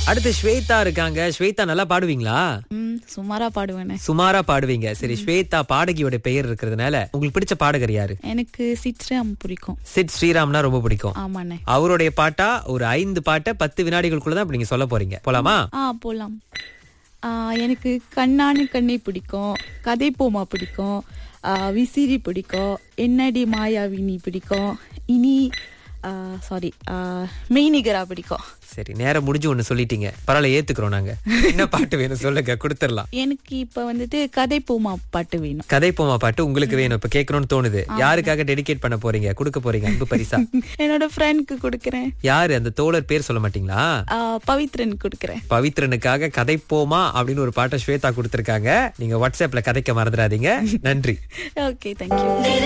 அடுத்து ஸ்வேதா இருக்காங்க ஸ்வேதா நல்லா பாடுவீங்களா ம் சுமாரா பாடுவேனே சுமாரா பாடுவீங்க சரி ஸ்வேதா பாடகியோட பெயர் இருக்கிறதுனால உங்களுக்கு பிடிச்ச பாடகர் யாரு எனக்கு சித்ராம் பிடிக்கும் சித் ஸ்ரீராம்னா ரொம்ப பிடிக்கும் ஆமாண்ணே அவருடைய பாட்டா ஒரு ஐந்து பாட்டை பத்து வினாடிகளுக்குள்ள தான் இப்ப நீங்க சொல்ல போறீங்க போலாமா ஆ போலாம் ஆ, எனக்கு கண்ணானு கண்ணை பிடிக்கும் கதை போமா பிடிக்கும் ஆ, விசிறி பிடிக்கும் என்னடி மாயாவினி பிடிக்கும் இனி சாரி மெய்நிகரா பிடிக்கும் சரி நேரம் முடிஞ்சு ஒண்ணு சொல்லிட்டீங்க பரவாயில்ல ஏத்துக்கிறோம் நாங்க என்ன பாட்டு வேணும் சொல்லுங்க கொடுத்துடலாம் எனக்கு இப்ப வந்துட்டு கதை போமா பாட்டு வேணும் கதை போமா பாட்டு உங்களுக்கு வேணும் இப்ப கேட்கணும்னு தோணுது யாருக்காக டெடிகேட் பண்ண போறீங்க கொடுக்க போறீங்க அன்பு பரிசா என்னோட ஃப்ரெண்ட்க்கு கொடுக்குறேன் யாரு அந்த தோழர் பேர் சொல்ல மாட்டீங்களா ஆ, பவித்ரன் கொடுக்குறேன் பவித்ரனுக்காக கதைப்போமா அப்படின்னு ஒரு பாட்டை ஸ்வேதா கொடுத்திருக்காங்க நீங்க வாட்ஸ்அப்ல கதைக்க மறந்துடாதீங்க நன்றி ஓகே தேங்க்யூ